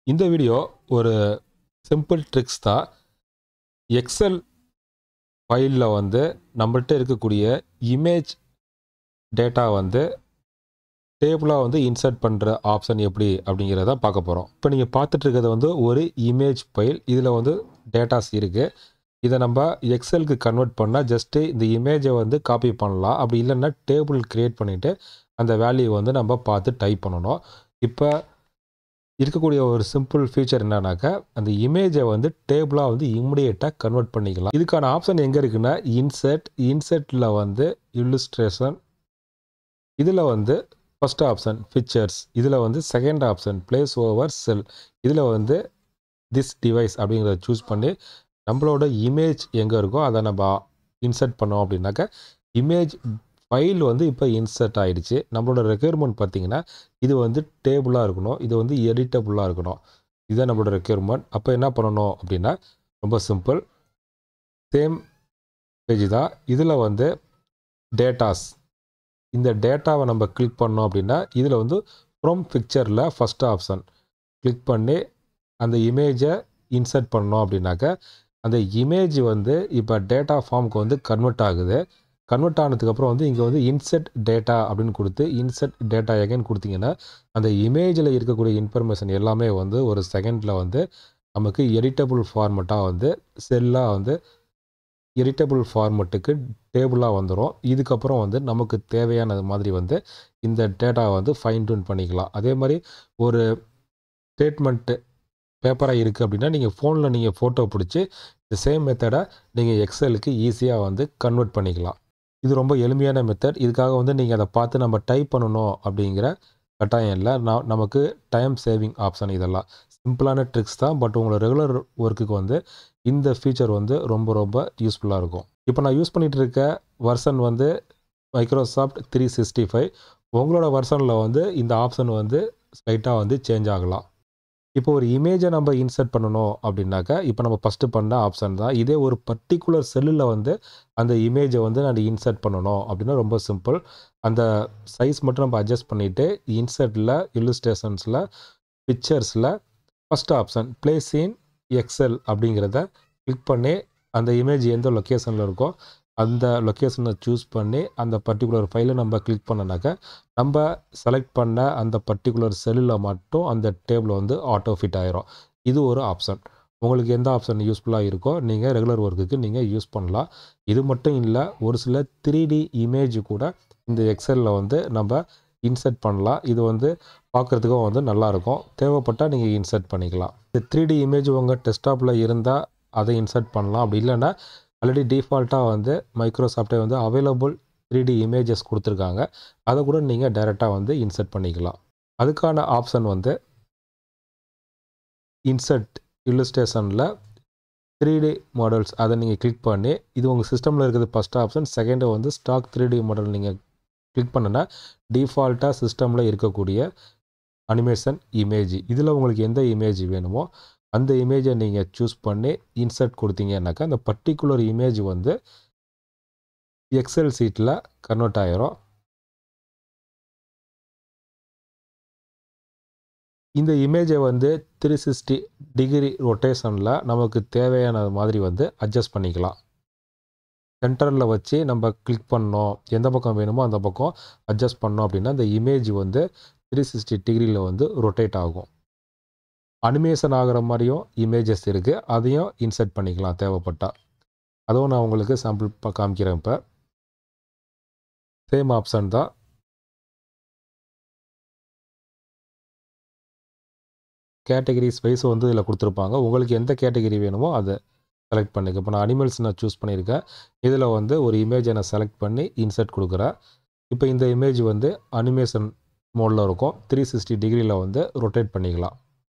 இந்த வீடியோ ஒரு simple tricks தான் எக்ஸல் ஃபைலில் வந்து நம்மள்ட்ட இருக்கக்கூடிய இமேஜ் டேட்டா வந்து டேபிளாக வந்து இன்சர்ட் பண்ணுற ஆப்ஷன் எப்படி அப்படிங்கிறத பார்க்க போகிறோம் இப்போ நீங்கள் பார்த்துட்டு இருக்கிறது வந்து ஒரு இமேஜ் ஃபைல் இதில் வந்து டேட்டாஸ் இருக்குது இதை நம்ம எக்ஸலுக்கு கன்வெர்ட் பண்ணால் ஜஸ்ட்டு இந்த இமேஜை வந்து காப்பி பண்ணலாம் அப்படி இல்லைன்னா டேபிள் க்ரியேட் பண்ணிவிட்டு அந்த வேல்யூ வந்து நம்ம பார்த்து டைப் பண்ணணும் இப்போ இருக்கக்கூடிய ஒரு சிம்பிள் ஃபீச்சர் என்னன்னாக்கா அந்த இமேஜை வந்து டேபிளாக வந்து இம்மிடியேட்டாக கன்வெர்ட் பண்ணிக்கலாம் இதுக்கான ஆப்ஷன் எங்கே இருக்குன்னா இன்செர்ட் இன்செர்ட்டில் வந்து இல்லுஸ்ட்ரேஷன் இதில் வந்து ஃபஸ்ட் ஆப்ஷன் பிக்சர்ஸ் இதில் வந்து second option place over cell இதில் வந்து திஸ் டிவைஸ் அப்படிங்கிறத சூஸ் பண்ணி நம்மளோட இமேஜ் எங்கே இருக்கோ அதை நம்ம இன்சர்ட் பண்ணோம் அப்படின்னாக்கா இமேஜ் ஃபைல் வந்து இப்போ இன்சர்ட் ஆகிடுச்சு நம்மளோட ரெக்யர்மெண்ட் பார்த்தீங்கன்னா இது வந்து டேபிளாக இருக்கணும் இது வந்து எடிட்டபுளாக இருக்கணும் இதுதான் நம்மளோட ரெக்யர்மெண்ட் அப்போ என்ன பண்ணணும் அப்படின்னா ரொம்ப சிம்பிள் சேம் பேஜ் தான் இதில் வந்து டேட்டாஸ் இந்த டேட்டாவை நம்ம கிளிக் பண்ணோம் அப்படின்னா இதில் வந்து ஃப்ரம் பிக்சரில் ஃபஸ்ட் ஆப்ஷன் கிளிக் பண்ணி அந்த இமேஜை இன்சர்ட் பண்ணோம் அப்படின்னாக்க அந்த இமேஜ் வந்து இப்போ டேட்டா ஃபார்முக்கு வந்து கன்வெர்ட் ஆகுது கன்வெர்ட் ஆனதுக்கப்புறம் வந்து இங்கே வந்து இன்செர்ட் டேட்டா அப்படின்னு கொடுத்து இன்செர்ட் டேட்டா எகைன் கொடுத்தீங்கன்னா அந்த இமேஜில் இருக்கக்கூடிய இன்ஃபர்மேஷன் எல்லாமே வந்து ஒரு செகண்டில் வந்து நமக்கு எடிட்டபுள் ஃபார்மெட்டாக வந்து செல்லாக வந்து எடிட்டபுள் ஃபார்மெட்டுக்கு டேபிளாக வந்துடும் இதுக்கப்புறம் வந்து நமக்கு தேவையானது மாதிரி வந்து இந்த டேட்டாவை வந்து ஃபைன் டியூன் பண்ணிக்கலாம் அதே மாதிரி ஒரு ஸ்டேட்மெண்ட்டு பேப்பராக இருக்குது அப்படின்னா நீங்கள் ஃபோனில் நீங்கள் ஃபோட்டோ பிடிச்சி இந்த சேம் மெத்தடை நீங்கள் எக்ஸலுக்கு ஈஸியாக வந்து கன்வெர்ட் பண்ணிக்கலாம் இது ரொம்ப எளிமையான மெத்தட் இதுக்காக வந்து நீங்கள் அதை பார்த்து நம்ம டைப் பண்ணணும் அப்படிங்கிற கட்டாயம் இல்லை நான் நமக்கு டைம் சேவிங் ஆப்ஷன் இதெல்லாம் சிம்பிளான ட்ரிக்ஸ் தான் பட் உங்களோட ரெகுலர் ஒர்க்குக்கு வந்து இந்த ஃபீச்சர் வந்து ரொம்ப ரொம்ப யூஸ்ஃபுல்லாக இருக்கும் இப்போ நான் யூஸ் பண்ணிகிட்டு இருக்க வெர்சன் வந்து மைக்ரோசாஃப்ட் த்ரீ சிக்ஸ்டி ஃபைவ் உங்களோட வெர்சனில் வந்து இந்த ஆப்ஷன் வந்து ஸ்லைட்டாக வந்து சேஞ்ச் ஆகலாம் இப்போ ஒரு இமேஜை நம்ம இன்சர்ட் பண்ணணும் அப்படின்னாக்கா இப்போ நம்ம ஃபஸ்ட்டு பண்ண ஆப்ஷன் தான் இதே ஒரு பர்டிகுலர் செல்லில் வந்து அந்த இமேஜை வந்து நான் இன்சர்ட் பண்ணணும் அப்படின்னா ரொம்ப சிம்பிள் அந்த சைஸ் மட்டும் நம்ம அட்ஜஸ்ட் பண்ணிவிட்டு இன்சர்ட்டில் இல்லுஸ்ட்ரேஷன்ஸில் பிக்சர்ஸில் first option place in Excel அப்படிங்கிறத கிளிக் பண்ணி அந்த இமேஜ் எந்த லொக்கேஷனில் இருக்கோ அந்த லொக்கேஷனை சூஸ் பண்ணி அந்த பர்டிகுலர் ஃபைலை நம்ம கிளிக் பண்ணனாக்க நம்ம செலக்ட் பண்ண அந்த பர்டிகுலர் செல்லில் மட்டும் அந்த டேபிள் வந்து ஆட்டோ ஃபிட் ஆயிரும் இது ஒரு ஆப்ஷன் உங்களுக்கு எந்த ஆப்ஷன் யூஸ்ஃபுல்லாக இருக்கோ நீங்கள் ரெகுலர் ஒர்க்குக்கு நீங்கள் யூஸ் பண்ணலாம் இது மட்டும் இல்லை ஒரு சில த்ரீ டி இமேஜ் கூட இந்த எக்ஸலில் வந்து நம்ம இன்சர்ட் பண்ணலாம் இது வந்து பார்க்குறதுக்கும் வந்து நல்லாயிருக்கும் தேவைப்பட்டால் நீங்கள் இன்சர்ட் பண்ணிக்கலாம் இந்த த்ரீ டி இமேஜ் உங்கள் டெஸ்க்டாப்பில் இருந்தால் அதை இன்சர்ட் பண்ணலாம் அப்படி இல்லைன்னா ஆல்ரெடி டிஃபால்ட்டாக வந்து மைக்ரோசாஃப்டே வந்து அவைலபிள் த்ரீ டி இமேஜஸ் கொடுத்துருக்காங்க அதை கூட நீங்கள் டைரெக்டாக வந்து இன்சர்ட் பண்ணிக்கலாம் அதுக்கான ஆப்ஷன் வந்து இன்சர்ட் இல்லுஸ்ட்ரேஷனில் த்ரீ டி மாடல்ஸ் அதை நீங்கள் கிளிக் பண்ணி இது உங்கள் சிஸ்டமில் இருக்கிறது ஃபஸ்ட் ஆப்ஷன் செகண்டு வந்து ஸ்டாக் த்ரீ டி மாடல் நீங்கள் கிளிக் பண்ணுனா டிஃபால்ட்டாக சிஸ்டமில் இருக்கக்கூடிய அனிமேஷன் இமேஜ் இதில் உங்களுக்கு எந்த இமேஜ் வேணுமோ அந்த இமேஜை நீங்கள் சூஸ் பண்ணி இன்சர்ட் கொடுத்தீங்கன்னாக்கா அந்த பர்டிகுலர் இமேஜ் வந்து எக்ஸல் சீட்டில் கன்வெர்ட் ஆகிரும் இந்த இமேஜை வந்து த்ரீ சிக்ஸ்டி டிகிரி ரொட்டேஷனில் நமக்கு தேவையான மாதிரி வந்து அட்ஜஸ்ட் பண்ணிக்கலாம் சென்டரில் வச்சு நம்ம கிளிக் பண்ணோம் எந்த பக்கம் வேணுமோ அந்த பக்கம் அட்ஜஸ்ட் பண்ணோம் அப்படின்னா அந்த இமேஜ் வந்து த்ரீ சிக்ஸ்டி டிகிரியில் வந்து ரொட்டேட் ஆகும் அனிமேஷன் ஆகிற மாதிரியும் இமேஜஸ் இருக்குது அதையும் இன்சர்ட் பண்ணிக்கலாம் தேவைப்பட்டால் அதுவும் நான் உங்களுக்கு சாம்பிள் காமிக்கிறேன் இப்போ சேம் ஆப்ஷன் தான் கேட்டகரிஸ் வைஸ் வந்து இதில் கொடுத்துருப்பாங்க உங்களுக்கு எந்த கேட்டகரி வேணுமோ அதை செலக்ட் பண்ணிக்க இப்போ நான் அனிமல்ஸ் நான் சூஸ் பண்ணியிருக்கேன் இதில் வந்து ஒரு இமேஜை நான் செலக்ட் பண்ணி இன்சர்ட் கொடுக்குறேன் இப்போ இந்த இமேஜ் வந்து அனிமேஷன் மோடில் இருக்கும் த்ரீ சிக்ஸ்டி டிகிரியில் வந்து ரொட்டேட் பண்ணிக்கலாம்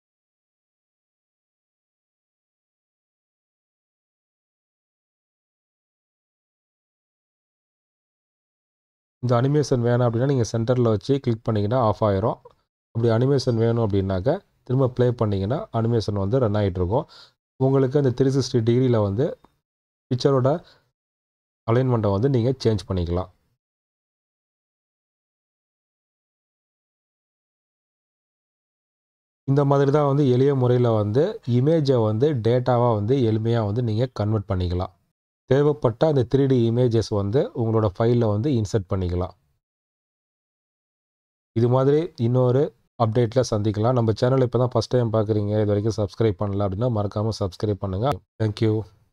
இந்த அனிமேஷன் வேணும் அப்படின்னா நீங்கள் சென்டரில் வச்சு கிளிக் பண்ணிங்கன்னா ஆஃப் ஆயிரும் அப்படி அனிமேஷன் வேணும் அப்படின்னாக்க திரும்ப ப்ளே பண்ணிங்கன்னா அனிமேஷன் வந்து ரன் ஆகிட்டுருக்கும் உங்களுக்கு அந்த த்ரீ சிக்ஸ்டி டிகிரியில் வந்து பிக்சரோட அலைன்மெண்ட்டை வந்து நீங்கள் சேஞ்ச் பண்ணிக்கலாம் இந்த மாதிரி தான் வந்து எளிய முறையில் வந்து இமேஜை வந்து டேட்டாவாக வந்து எளிமையாக வந்து நீங்கள் கன்வெர்ட் பண்ணிக்கலாம் தேவைப்பட்ட அந்த த்ரீ டி இமேஜஸ் வந்து உங்களோட ஃபைலில் வந்து இன்சர்ட் பண்ணிக்கலாம் இது மாதிரி இன்னொரு அப்டேட்டில் சந்திக்கலாம் நம்ம சேனல் இப்போ தான் ஃபஸ்ட் டைம் பார்க்குறீங்க இது வரைக்கும் சப்ஸ்கிரைப் பண்ணல அப்படின்னா மறக்காமல் சப்ஸ்கிரைப் பண்ணுங்கள் தேங்க்யூ